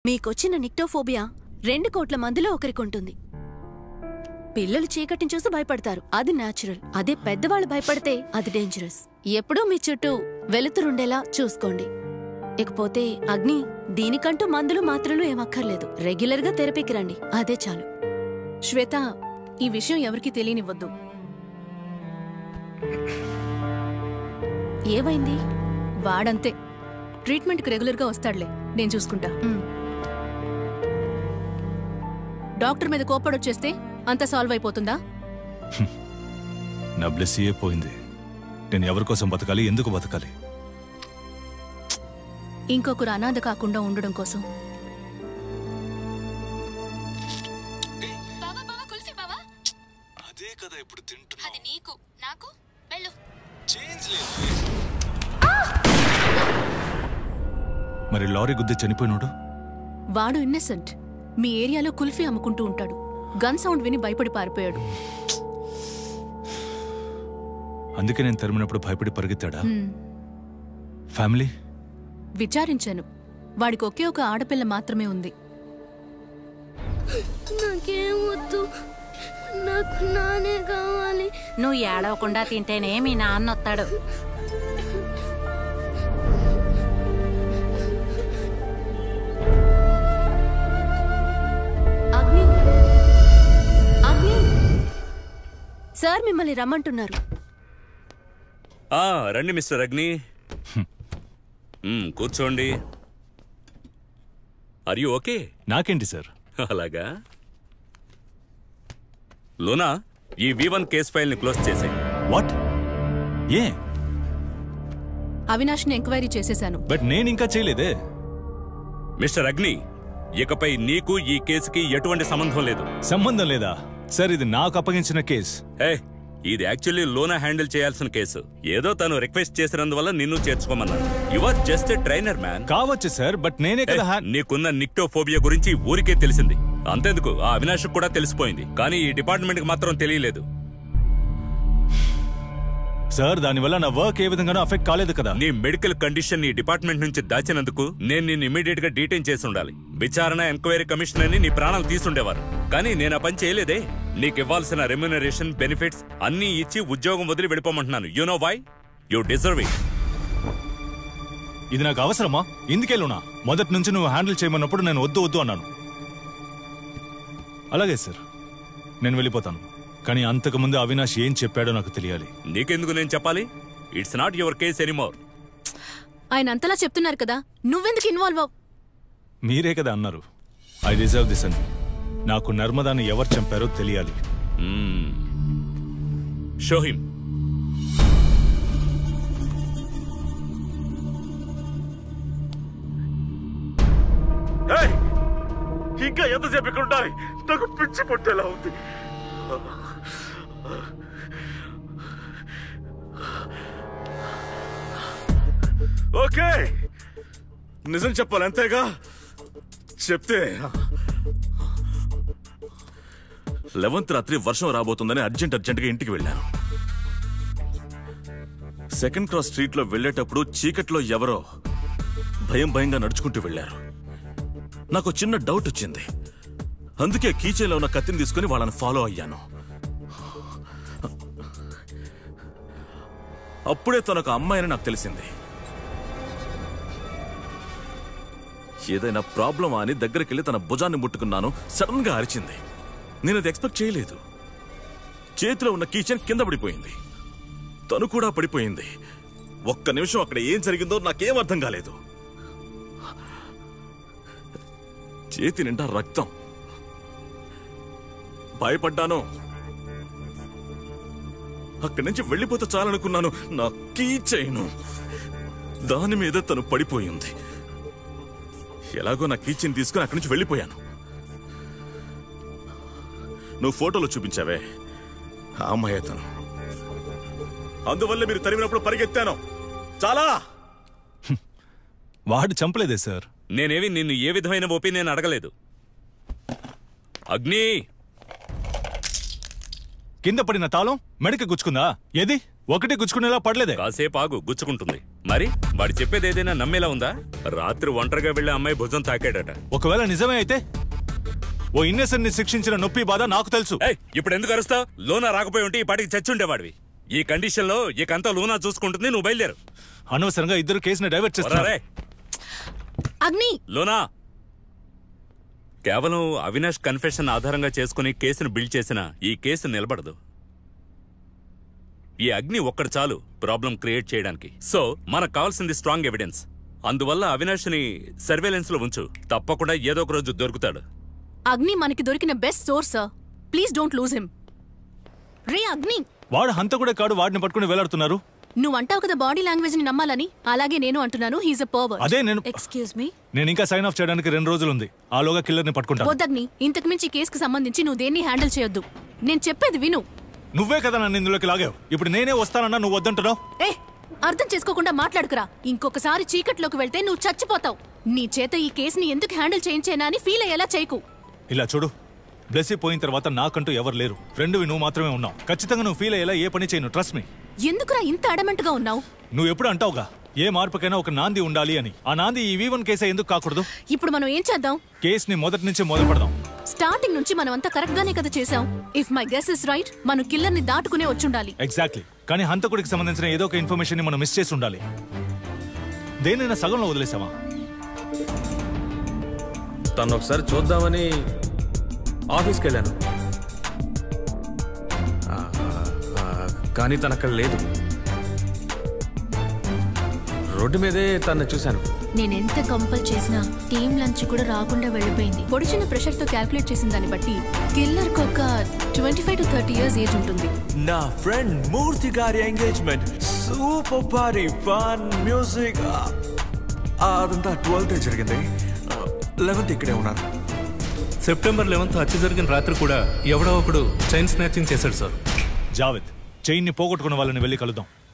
మీకొచ్చిన నిక్టోఫోబియా రెండు కోట్ల మందిలో ఒకరికి ఉంటుంది పిల్లలు చీకటిని చూసి భయపడతారు అది నేచురల్ అదే పెద్దవాళ్ళు భయపడితే అది డేంజరస్ ఎప్పుడూ మీ చుట్టూ వెలుతురుండేలా చూసుకోండి ఇకపోతే అగ్ని దీనికంటూ మందులు మాత్రలు ఏమక్కర్లేదు రెగ్యులర్ గా థెరపీకి రండి అదే చాలు శ్వేత ఈ విషయం ఎవరికీ తెలియనివ్వద్దు ఏమైంది వాడంతే ట్రీట్మెంట్కి రెగ్యులర్గా వస్తాడులే నేను చూసుకుంటా ఉమ్. డాక్టర్ మీద కోపడొచ్చేస్తే అంత సాల్వ్ అయిపోతుందా నా బ్లెస్సీయే పోయింది నేను ఎవరి కోసం బతకాలి ఎందుకు బతకాలి ఇంకొకరు అనాథ కాకుండా ఉండడం కోసం బావా బావా కుల్ఫీ బావా అదే కదా ఇప్పుడు తింటున్నా అది నీకు నాకు వెళ్ళు మరి లారీ గుద్ది చనిపోయినాడు వాడు ఇన్నసెంట్ మీ ఏరియాలో కుల్ఫీ అమ్ముకుంటూ ఉంటాడు గన్ సౌండ్ విని భయపడి పారిపోయాడు అందుకే నేను తరిమినప్పుడు భయపడి పరిగెత్తాడా హ్మ్. ఫ్యామిలీ విచారించాను వాడికి ఒకే ఒక ఆడపిల్ల మాత్రమే ఉంది నాకేం వద్దు నాకు నానే కావాలి నువ్వు ఏడవకుండా తింటేనే మీ నాన్న వస్తాడు అగ్ని అగ్ని సార్ మిమ్మల్ని రమ్మంటున్నారు ఆ రండి మిస్టర్ అగ్ని మ్మ్, కూర్చోండి ఆర్ యూ ఓకే నాకేంటి సార్ అలాగా లోనా ఈ వి వన్ కేస్ ఫైల్ ని క్లోజ్ చేసాయి వాట్ ఏ అవినాష్ని ఎంక్వైరీ చేసేశాను బట్ నేను ఇంకా చేయలేదే మిస్టర్ అగ్ని ఇకపై నీకు ఈ కేసుకి ఎటువంటి సంబంధం లేదు సంబంధం లేదా సార్ ఇది నాకు అప్పగించిన కేస్ ఏ ఇది యాక్చువల్లీ లోనా హ్యాండిల్ చేయాల్సిన కేసు ఏదో తను రిక్వెస్ట్ చేసినందువల్ల నిన్ను చేర్చుకోమన్నాను you are just a trainer man కావచ్చు సార్ బట్ నేనే కదా హ్యా- నీకున్న నిక్టోఫోబియా గురించి ఊరికే తెలిసింది అంతెందుకు ఆ అవినాష్ కూడా తెలిసిపోయింది కానీ ఈ డిపార్ట్మెంట్ కి మాత్రం తెలియలేదు సార్ దానివల్ల నా వర్క్ ఏ విధంగానూ అఫెక్ట్ కాలేదు కదా నీ మెడికల్ కండిషన్ నీ డిపార్ట్మెంట్ నుంచి దాచినందుకు నేను నిన్ను ఇమీడియట్ గా డీటైన్ చేసి ఉండాలి విచారణ ఎంక్వైరీ కమిషన్ అని నీ ప్రాణాలు తీసుండేవారు కానీ నేను ఆ పని చేయలేదే నీకు ఇవ్వాల్సిన రెమ్యునరేషన్ బెనిఫిట్స్ అన్నీ ఇచ్చి ఉద్యోగం వదిలి వెళ్ళిపోమంటున్నాను you know why you deserve it ఇది నాకు అవసరమా ఇందుకెళ్ళునా మొదటి నుంచి నువ్వు హ్యాండిల్ చేయమన్నప్పుడు నేను వద్దు వద్దు అన్నాను అలాగే సార్ నేను వెళ్ళిపోతాను కానీ అంతకుముందు అవినాష్ ఏం చెప్పాడో నాకు తెలియాలి నీకెందుకు నేను చెప్పాలి it's not your case anymore ఆయన అంతలా చెప్తున్నారు కదా నువ్వెందుకు ఇన్వాల్వ్ అవ్ మీరే కదా అన్నారు ఐ రిజర్వ్ దిస్ అని నాకు నర్మదాన్ని ఎవరు చంపారో తెలియాలి షో హిమ్ ఏయ్! ఇంకా ఎంతసేపు ఇక్కడ ఉండాలి నాకు పిచ్చి పొట్టేలా ఉంది ఓకే నిజం చెప్పాలి అంతేగా చెప్తే లెవెంత్ రాత్రి వర్షం రాబోతుందని అర్జెంట్ అర్జెంట్గా ఇంటికి వెళ్ళాను సెకండ్ క్రాస్ స్ట్రీట్ లో వెళ్ళేటప్పుడు చీకట్లో ఎవరో భయం భయంగా నడుచుకుంటూ వెళ్ళారు నాకు చిన్న డౌట్ వచ్చింది అందుకే కీచేలో ఉన్న కత్తిని తీసుకుని వాళ్ళని ఫాలో అయ్యాను అప్పుడే తనొక అమ్మాయిని నాకు తెలిసింది ఏదైనా ప్రాబ్లమా అని దగ్గరికి వెళ్ళి తన భుజాన్ని ముట్టుకున్నాను సడన్ గా అరిచింది నేను అది ఎక్స్పెక్ట్ చేయలేదు చేతిలో ఉన్న కీచెన్ కింద పడిపోయింది తను కూడా పడిపోయింది ఒక్క నిమిషం అక్కడ ఏం జరిగిందో నాకేం అర్థం కాలేదు చేతి నిండా రక్తం భయపడ్డాను అక్కడి నుంచి వెళ్ళిపోతే చాలనుకున్నాను నా కీ చైను దాని మీద తను పడిపోయింది ఎలాగో నా కీచెన్ తీసుకుని అక్కడి నుంచి వెళ్ళిపోయాను నువ్వు ఫోటోలో చూపించావే ఆ అమ్మాయి తను అందువల్ల మీరు తరిమినప్పుడు పరిగెత్తాను చాలా వాడు చంపలేదే సార్ నేనేవి నిన్ను ఏ విధమైన ఒపీనియన్ అడగలేదు అగ్ని కింద పడిన తాళం మెడకి గుచ్చుకుందా ఏది ఒకటి గుచ్చుకునేలా పడలేదే కాసేపు ఆగు గుచ్చుకుంటుంది మరి వాడు చెప్పేది ఏదైనా నమ్మేలా ఉందా రాత్రి ఒంటరిగా వెళ్ళే అమ్మాయి భుజం తాకాడట ఒకవేళ నిజమే అయితే ఓ ఇన్నసెంట్ ని శిక్షించిన నొప్పి బాధ నాకు తెలుసు ఏయ్ ఇప్పుడు ఎందుకు అరుస్తావు లోనా రాకపోయి ఉంటే ఈ పాటికి చచ్చి ఉండేవాడివి ఈ కండిషన్ లో ఇకంతా లోనా చూసుకుంటుంది నువ్వు బయలుదేరు అనవసరంగా ఇద్దరు కేసుని డైవర్ట్ చేస్తున్నారు వరారే. అగ్ని లోనా కేవలం అవినాష్ కన్ఫెషన్ ఆధారంగా చేసుకుని కేసును బిల్డ్ చేసిన ఈ కేసు నిలబడదు ఈ అగ్ని ఒక్కడు చాలు ప్రాబ్లం క్రియేట్ చేయడానికి సో మనకు కావాల్సింది స్ట్రాంగ్ ఎవిడెన్స్ అందువల్ల అవినాష్ని సర్వేలెన్స్ లో ఉంచు తప్పకుండా ఏదో ఒక రోజు దొరుకుతాడు అగ్ని మనకి దొరికిన best source sir please don't lose him రే అగ్ని వాడు హంతకుడే కాడు వాడిని పట్టుకుని వేలాడుతున్నారు నువ్వు అంటావు కదా బాడీ లాంగ్వేజ్ ని నమ్మాలని అలాగే నేను అంటున్నాను హీజ్ అ పర్వర్ అదే నేను ఎక్స్క్యూజ్ మీ నేను ఇంకా సైన్ ఆఫ్ చేయడానికి రెండు రోజులు ఉంది ఆలోగా కిల్లర్ ని పట్టుకుంటాను వద్దగ్ని ఇంతకు మించి ఈ కేసుకు సంబంధించి నువ్వు దేన్ని హ్యాండిల్ చేయొద్దు నేను చెప్పేది విను నువ్వే కదా నన్ను ఇందులోకి లాగావు ఇప్పుడు నేనే వస్తానన్నా నువ్వు వద్దంటున్నావు ఏ అర్థం చేసుకోకుండా మాట్లాడుకురా ఇంకొకసారి చీకట్లోకి వెళ్తే నువ్వు చచ్చిపోతావు నీ చేత ఈ కేసుని ఎందుకు హ్యాండిల్ చేయించేనా అని ఫీల్ అయ్యేలా చేయకు ఇలా చూడు బ్లెస్సీ పోయిన తర్వాత నాకంటూ ఎవరు లేరు ఫ్రెండ్వి నువ్వు మాత్రమే ఉన్నావు ఖచ్చితంగా నువ్వు ఫీల్ అయ్యేలా ఏ పని చేయను ట్రస్ట్ మీ ఎందుకురా ఇంత అడమెంట్ గా ఉన్నావు నువ్వు ఎప్పుడు అంటావుగా ఏ మార్పుకైనా ఒక నాంది ఉండాలి అని ఆ నాంది ఈ వన్ కేసే ఎందుకు కాకూడదు ఇప్పుడు మనం ఏం చేద్దాం కేసుని మొదటి నుంచి మొదలు పెడదాం స్టార్టింగ్ నుంచి మనం అంతా కరెక్ట్ గానే కదా చేసాం if my guess is right మనం కిల్లర్ ని దాటుకునే వచ్చుండాలి ఎగ్జాక్ట్లీ కానీ హంతకుడికి సంబంధించిన ఏదో ఒక ఇన్ఫర్మేషన్ ని మనం మిస్ చేసి ఉండాలి దేనైనా సగంలో వదిలేసావా తను ఒకసారి చూద్దామని ఆఫీస్కి వెళ్ళాను ఆ, ఆ, కానీ తను అక్కడ లేదు రోడ్డు మీదే తను చూశాను నేనెంత కంపల్ చేసినా టీం లంచ్ కూడా రాకుండా వెళ్ళిపోయింది పొడిచిన ప్రెషర్ తో క్యాల్కులేట్ చేసిన దాన్ని బట్టి కిల్లర్ కి ఒక twenty five to thirty years age ఉంటుంది నా ఫ్రెండ్ మూర్తి గారి engagement super party fun music అదంతా ట్వెల్త్ జరిగింది లెవెన్త్ ఇక్కడే ఉన్నారు సెప్టెంబర్ లెవెన్త్ హత్య జరిగిన రాత్రి కూడా ఎవడో ఒకడు చైన్ స్నాచింగ్ చేశాడు సార్ జావేద్ చైన్ ని పోగొట్టుకున్న వాళ్ళని వెళ్ళి కలుద్దాం